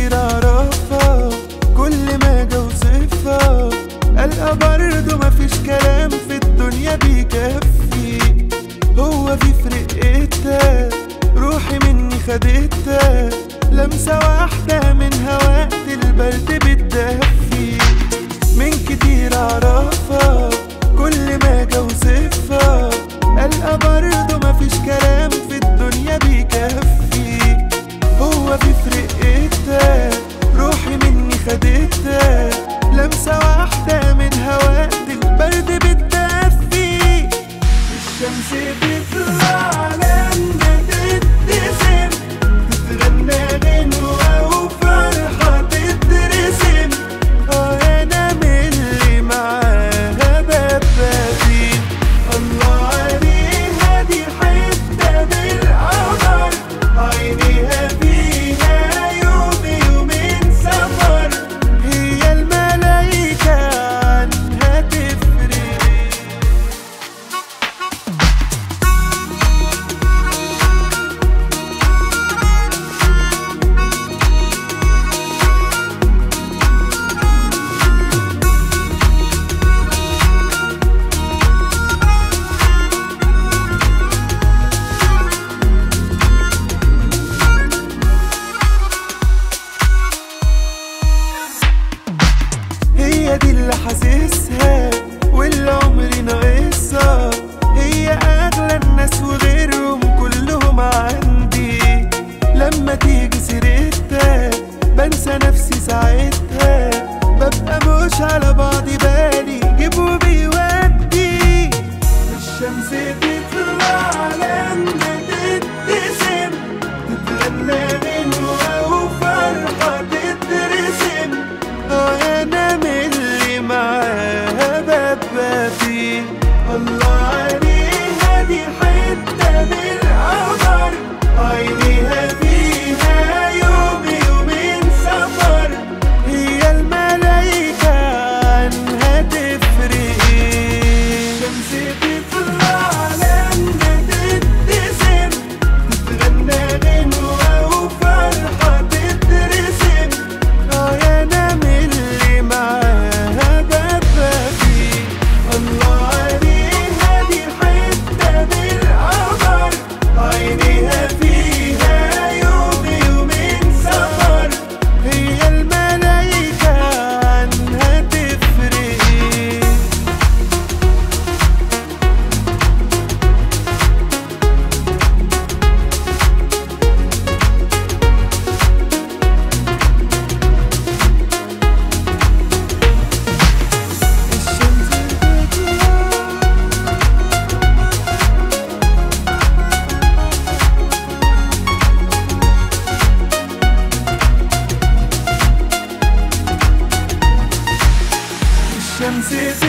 كتير اعرفها كل ما اجي اوصفها القى برضه مفيش كلام في الدنيا بيكفي هو في فرقتها روحي مني خدتها لمسة واحدة من وقت البرد بتدفي من كتير اعرفها كل ما اجي اوصفها القى برضه مفيش كلام في الدنيا بيكفي هو في فرقتها روحي مني خدتها لمسة واحدة من وقت البرد بتدفي الشمس بتطلع لما تبتسم تتغنى غنوة وفرحة تترسم اه انا من اللي معاها ببادي الله عليها دي حتة بالقمر عينيها فيها يوم يومين سفر هي الملايكة عنها تفرق هي دي اللي حاسسها واللي عمري ناقصها هي اغلى الناس وغيرهم كلهم عندي لما تيجي سيرتها بنسى نفسي ساعتها ببقى مش على بعضي بالي جيب وبيودي الشمس تطلع لما تبتسم تتغنى غنوة وفرحة تترسم اه انا من اللي معاها ببقى فيه الله عليها دي حتة بالقمر عينيها فيها يوم يومين سفر هي الملايكة عنها تفرق الشمس تطلع لما تبتسم تتغنى غنوة وفرحة تترسم اه يا انا من اللي معاها ببقى فيه الله عليها دي حتة بالقمر عينيها فيها يوم يومين سفر هي الملايكة عنها تفرق الشمس بتطلع الشمس